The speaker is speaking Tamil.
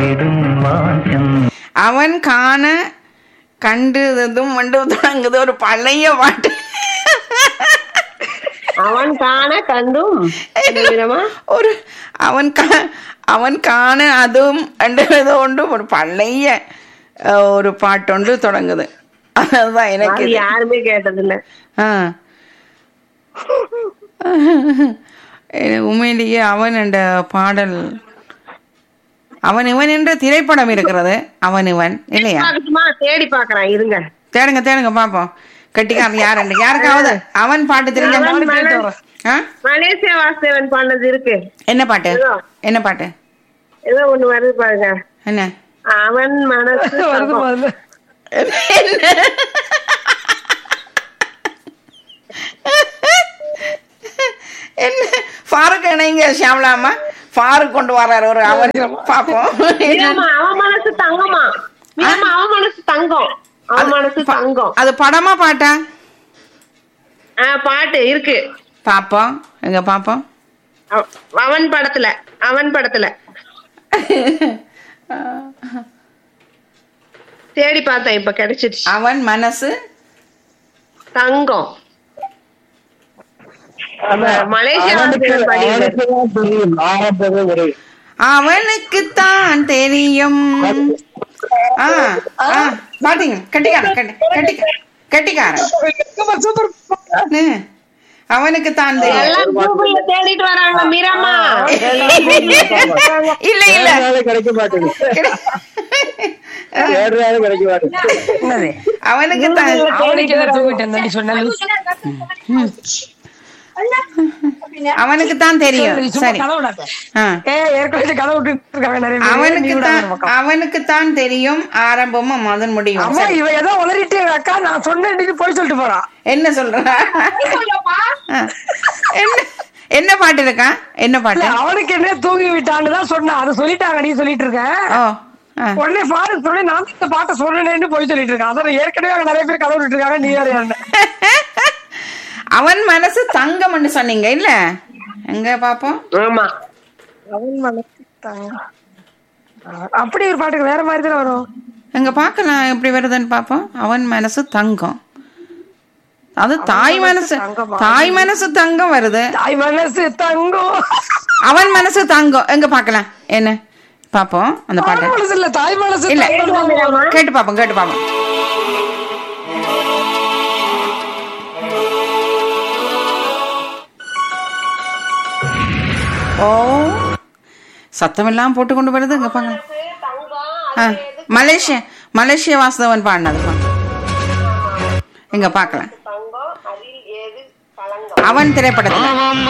அவன் காண கண்டதும் மண்டு தொடங்குது ஒரு பழைய பாட்டு அவன் காண கண்டும் என்ன விதமா ஒரு அவன் கா அவன் காண அதுவும் அண்டது ஒன்று ஒரு பழைய அஹ், ஒரு பாட்டொன்று தொடங்குது அதுதான் எனக்கு அது இது. யாருமே கேட்டதில்ல ஆ எனக்கு உண்மையிலேயே அவன் என்ற பாடல் அவன் இவன் என்ற திரைப்படம் இருக்கிறது அவன் இவன் இல்லையா பார்க்கட்டுமா தேடி பாக்குறேன் இருங்க தேடுங்க தேடுங்க பாப்போம் கட்டிக்காரன் யாருன்னு யாருக்காவது அவன் பாட்டு தெரிஞ்ச அவன் மன- ஆ? மலேசியா வாசுதேவன் பாடினது இருக்கு என்ன பாட்டு ஏதோ. என்ன பாட்டு ஏதோ ஒண்ணு வருது பாருங்க என்ன அவன் மனசு வருது சமம். முதல்ல என்ன ஃபாரூக் இணைங்க ஷியாமலாமா ஃபாரூக் கொண்டு வர்றாரு ஒரு அவன் பாப்போம் மீராமா, அவன் மனசு தங்கமா மீராமா, அவன் மனசு தங்கம் அவன் மனசு தங்கம் அது படமா பாட்டா ஆ, பாட்டு இருக்கு பாப்போம் எங்க பாப்போம் அவ- அவன் படத்துல அவன் படத்துல தேடி பார்த்தேன் இப்ப கிடைச்சிருச்சு அவன் மனசு தங்கம் மலேசியா வாசுதேவன் பாடினது. அவனுக்குத்தான் தெரியும் ஆ ஆ பாத்தீங்க கட்டிக்காரன் கட்டி கட்டி கட்டிக்காரன் ம். அவனுக்குத்தான் தெரியும் எல்லாம் கூகுள்ல தேடிட்டு வராங்க மீராமா இல்ல இல்ல கிடைக்க மாட்டேங்குது தேடுறாலும் கிடைக்க மாட்டேங்குது என்னது அவனுக்குத்தான் அவனுக்கு என்ன தூங்கிட்டேன் தம்பி சொன்னேன் அவனுக்குத்தான் தெரியும் சும்மா சரி கதை விடாத. ஆ ஏ ஏற்கனவே கதை விட்டுட்டு இருக்காங்க நிறைய பேர். நீ அவனுக்கு விடாத தான் இந்த பக்கம். அவனுக்குத்தான் தெரியும் ஆரம்பமும் அதன் முடியும் அம்மா சரி. இவ ஏதோ உளறிட்டு அக்கா நான் சொன்னேன் போய் சொல்லிட்டு போறான் என்ன சொல்ற ஆ. என்ன என்ன பாட்டு இருக்கா என்ன இல்ல, பாட்டு அவனுக்கு என்ன தூங்கி விட்டான்னு தான் சொன்னேன் அதை சொல்லிட்டாங்க நீ சொல்லிட்டு இருக்க ஓ ஆ. உடனே பாரு சொல்லி நான் இந்த பாட்டை சொன்னேன்னு போய் சொல்லிட்டு இருக்கேன் அதான் ஏற்கனவே அங்க நிறைய பேர் கதை விட்டுட்டு இருக்காங்க நீ வேற யாருன்னு. அவன் மனசு தங்கம்னு சொன்னீங்க இல்ல எங்க பாப்போம் ஆமா அவன் மனசு தங்கம். அப்படி ஒரு பாட்டுக்கு வேற மாதிரி தானே வரும் எங்க பார்க்கலாம் எப்படி வருதுன்னு பாப்போம் அவன் மனசு தங்கம் அது தாய் மனசு தங்கமா? தாய் மனசு தங்கம் வருது தாய் மனசு தங்கம் அவன் மனசு தங்கம் எங்க பார்க்கலாம் என்ன பாப்போம் அந்த தாய் பாட்டு மனசு இல்ல தாய் மனசு இல்ல தங்கம் தான். கேட்டு பாப்போம் கேட்டு பாப்போம் ஓ சத்தமெல்லாம் போட்டு கொண்டு வருது இங்க பாங்க ஆ, மலேசியா மலேசியா வாசுதவன் பாடினது பா. இங்க பார்க்கலாம் அவன் திரைப்படத்துல